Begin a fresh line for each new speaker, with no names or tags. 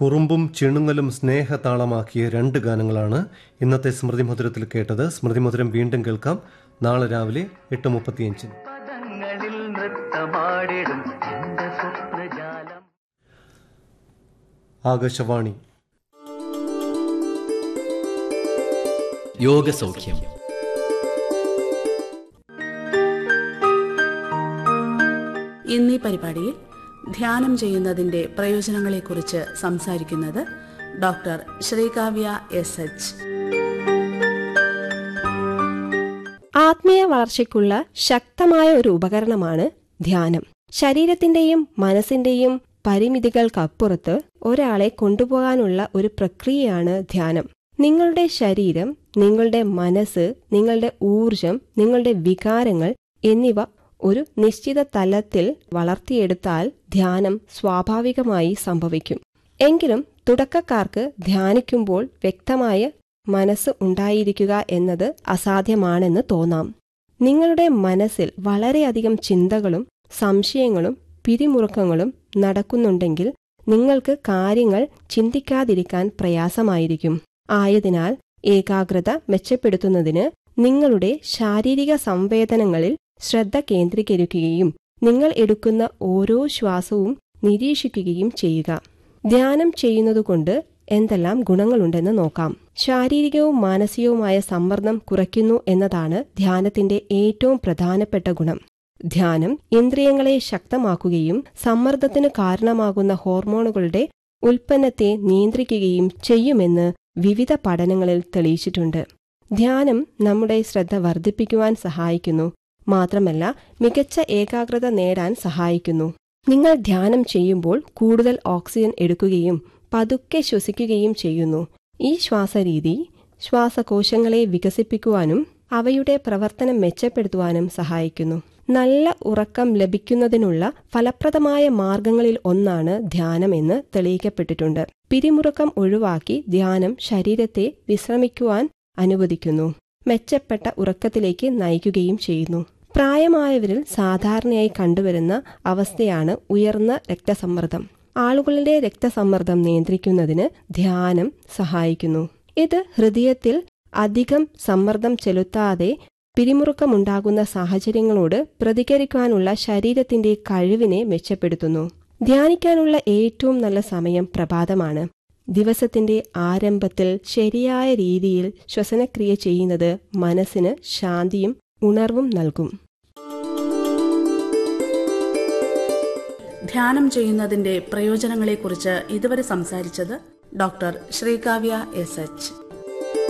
കുറുമ്പും ചിണുങ്ങലും സ്നേഹതാളമാക്കിയ രണ്ട് ഗാനങ്ങളാണ് ഇന്നത്തെ സ്മൃതി മധുരത്തിൽ കേട്ടത് സ്മൃതി മധുരം വീണ്ടും കേൾക്കാം നാളെ രാവിലെ എട്ട് മുപ്പത്തിയഞ്ചിന്
പദങ്ങളിൽ നൃത്തമാടിടും എന്റെ സ്വപ്നജാലം
ആകാശവാണി
യോഗസൗഖ്യം
ഇന്നീ പരിപാടിയിൽ ധ്യാനം ചെയ്യുന്നതിന്റെ പ്രയോജനങ്ങളെക്കുറിച്ച് സംസാരിക്കുന്നത് ഡോക്ടർ ശ്രീകാവ്യ എസ് എച്ച്
ആത്മീയ വളർച്ചയ്ക്കുള്ള ശക്തമായ ഒരു ഉപകരണമാണ് ധ്യാനം ശരീരത്തിന്റെയും മനസ്സിന്റെയും പരിമിതികൾക്കപ്പുറത്ത് ഒരാളെ കൊണ്ടുപോകാനുള്ള ഒരു പ്രക്രിയയാണ് ധ്യാനം നിങ്ങളുടെ ശരീരം നിങ്ങളുടെ മനസ്സ് നിങ്ങളുടെ ഊർജം നിങ്ങളുടെ വികാരങ്ങൾ എന്നിവ ഒരു നിശ്ചിത തലത്തിൽ വളർത്തിയെടുത്താൽ ധ്യാനം സ്വാഭാവികമായി സംഭവിക്കും എങ്കിലും തുടക്കക്കാർക്ക് ധ്യാനിക്കുമ്പോൾ വ്യക്തമായ മനസ്സ് ഉണ്ടായിരിക്കുക എന്നത് അസാധ്യമാണെന്ന് തോന്നാം നിങ്ങളുടെ മനസ്സിൽ വളരെയധികം ചിന്തകളും സംശയങ്ങളും പിരിമുറുക്കങ്ങളും നടക്കുന്നുണ്ടെങ്കിൽ നിങ്ങൾക്ക് കാര്യങ്ങൾ ചിന്തിക്കാതിരിക്കാൻ പ്രയാസമായിരിക്കും ആയതിനാൽ ഏകാഗ്രത മെച്ചപ്പെടുത്തുന്നതിന് നിങ്ങളുടെ ശാരീരിക സംവേദനങ്ങളിൽ ശ്രദ്ധ കേന്ദ്രീകരിക്കുകയും നിങ്ങൾ എടുക്കുന്ന ഓരോ ശ്വാസവും നിരീക്ഷിക്കുകയും ചെയ്യുക ധ്യാനം ചെയ്യുന്നതുകൊണ്ട് എന്തെല്ലാം ഗുണങ്ങളുണ്ടെന്ന് നോക്കാം ശാരീരികവും മാനസികവുമായ സമ്മർദ്ദം കുറയ്ക്കുന്നു എന്നതാണ് ധ്യാനത്തിന്റെ ഏറ്റവും പ്രധാനപ്പെട്ട ഗുണം ധ്യാനം ഇന്ദ്രിയങ്ങളെ ശക്തമാക്കുകയും സമ്മർദ്ദത്തിന് കാരണമാകുന്ന ഹോർമോണുകളുടെ ഉൽപ്പന്നത്തെ നിയന്ത്രിക്കുകയും ചെയ്യുമെന്ന് വിവിധ പഠനങ്ങളിൽ തെളിയിച്ചിട്ടുണ്ട് ധ്യാനം നമ്മുടെ ശ്രദ്ധ വർദ്ധിപ്പിക്കുവാൻ സഹായിക്കുന്നു മാത്രമല്ല മികച്ച ഏകാഗ്രത നേടാൻ സഹായിക്കുന്നു നിങ്ങൾ ധ്യാനം ചെയ്യുമ്പോൾ കൂടുതൽ ഓക്സിജൻ എടുക്കുകയും പതുക്കെ ശ്വസിക്കുകയും ചെയ്യുന്നു ഈ ശ്വാസരീതി ശ്വാസകോശങ്ങളെ വികസിപ്പിക്കുവാനും അവയുടെ പ്രവർത്തനം മെച്ചപ്പെടുത്തുവാനും സഹായിക്കുന്നു നല്ല ഉറക്കം ലഭിക്കുന്നതിനുള്ള ഫലപ്രദമായ മാർഗങ്ങളിൽ ഒന്നാണ് ധ്യാനം എന്ന് തെളിയിക്കപ്പെട്ടിട്ടുണ്ട് പിരിമുറുക്കം ഒഴിവാക്കി ധ്യാനം ശരീരത്തെ വിശ്രമിക്കുവാൻ അനുവദിക്കുന്നു മെച്ചപ്പെട്ട ഉറക്കത്തിലേക്ക് നയിക്കുകയും ചെയ്യുന്നു പ്രായമായവരിൽ സാധാരണയായി കണ്ടുവരുന്ന അവസ്ഥയാണ് ഉയർന്ന രക്തസമ്മർദ്ദം ആളുകളുടെ രക്തസമ്മർദ്ദം നിയന്ത്രിക്കുന്നതിന് ധ്യാനം സഹായിക്കുന്നു ഇത് ഹൃദയത്തിൽ അധികം സമ്മർദ്ദം ചെലുത്താതെ പിരിമുറുക്കമുണ്ടാകുന്ന സാഹചര്യങ്ങളോട് പ്രതികരിക്കാനുള്ള ശരീരത്തിന്റെ കഴിവിനെ മെച്ചപ്പെടുത്തുന്നു ധ്യാനിക്കാനുള്ള ഏറ്റവും നല്ല സമയം പ്രഭാതമാണ് ദിവസത്തിന്റെ ആരംഭത്തിൽ ശരിയായ രീതിയിൽ ശ്വസനക്രിയ ചെയ്യുന്നത് മനസ്സിന് ശാന്തിയും ഉണർവും നൽകും
ധ്യാനം ചെയ്യുന്നതിന്റെ പ്രയോജനങ്ങളെക്കുറിച്ച് ഇതുവരെ സംസാരിച്ചത് ഡോക്ടർ ശ്രീകാവ്യ എസ് എച്ച്